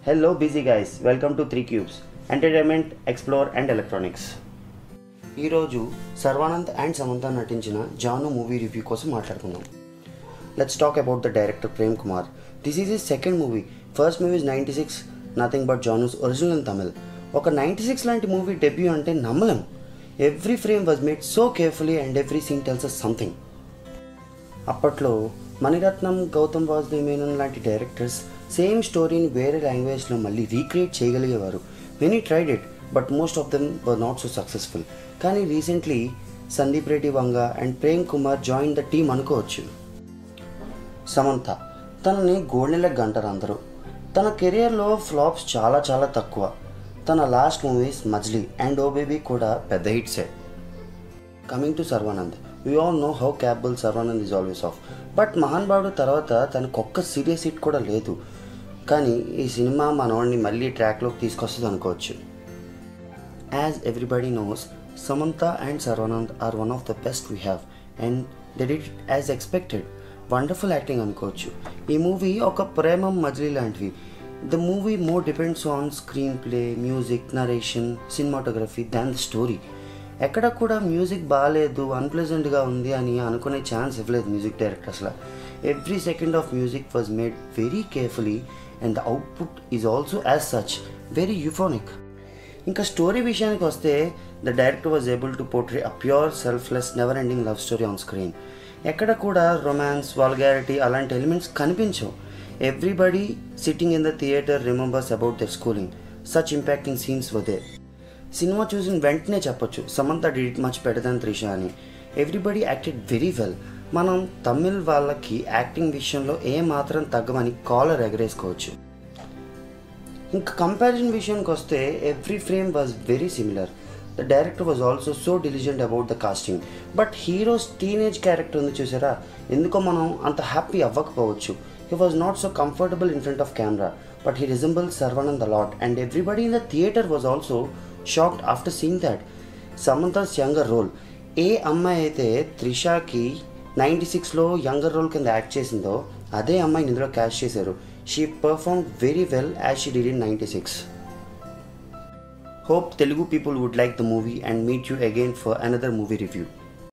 Hello, busy guys. Welcome to 3 Cubes Entertainment, Explore, and Electronics. ఈరోజు Sharwanand and Samantha నటించిన Janu movie review కోసం మాట్లాడుకుందాం let's talk about the director Prem Kumar this is his second movie first movie is ninety six nothing but Jaanu's original in Tamil ఒక ninety six లాంటి movie debut అంటే నమ్మలేం every frame was made so carefully and every scene tells us something అప్పట్లో మణిరత్నం గౌతమ్ వాసుదేవ్ మేనన్ లాంటి directors same స్టోరీని వేరే లాంగ్వేజ్లో మళ్ళీ రీక్రియేట్ చేయగలిగేవారు many tried it but most of them were not so successful కానీ recently Sandeep Reddy Vanga and Prem Kumar join the team అనుకోవచ్చు సమంత తనని గోల్డెన్ అంటారు అందరూ తన కెరియర్లో ఫ్లాప్స్ చాలా చాలా తక్కువ తన last movies Majili and oh baby కూడా పెద్ద హిట్సే coming to Sharwanand we all know how capable Sharwanand is always off but మహాన్ బాబు తర్వాత తనకు ఒక్క సీరియస్ హిట్ కూడా లేదు కానీ ఈ సినిమా మనవాడిని మళ్ళీ ట్రాక్లోకి తీసుకొస్తుంది అనుకోవచ్చు as everybody knows Samantha and Sharwanand are one of the best we have and they did as expected wonderful acting అనుకోవచ్చు ఈ మూవీ ఒక ప్రేమం మజిలీ లాంటివి the movie more depends on screenplay music narration cinematography than the story ఎక్కడ కూడా music బాగాలేదు అన్ప్లెజెంట్గా ఉంది అని అనుకునే ఛాన్స్ ఇవ్వలేదు మ్యూజిక్ డైరెక్టర్ అసలు every second of music was made very carefully and the output is also as such very euphonic ఇంకా story విషయానికి వస్తే the director was able to portray a pure selfless never ending love story on screen ఎక్కడ కూడా romance vulgarity అలాంటి elements కనిపించవు everybody sitting in the theatre remembers about their schooling such impacting scenes వదే cinema చూసిన వెంటనే చెప్పొచ్చు Samantha did much better than Trisha అని everybody acted very well మనం తమిళ్ వాళ్ళకి యాక్టింగ్ విషయంలో ఏ మాత్రం తగ్గమని కాలర్ ఎగరేసుకోవచ్చు ఇంకా కంపారిజన్ విషయానికి వస్తే every frame was very similar the director was also so diligent about the casting but heroes teenage character ఉంది చూసారా ఎందుకో మనం అంత హ్యాపీ అవ్వకపోవచ్చు he was not so comfortable in front of camera but he resemble Sharwanand a lot and everybody in the theatre was also shocked after seeing that Samantha's younger role ఏ అమ్మాయి అయితే త్రిషాకి నైంటీ సిక్స్లో యంగర్ రోల్ కింద యాక్ట్ చేసిందో అదే అమ్మాయిని ఇందులో క్యాష్ చేశారు she perform very well as she did in ninety six hope Telugu people would like the movie and meet you again for another movie review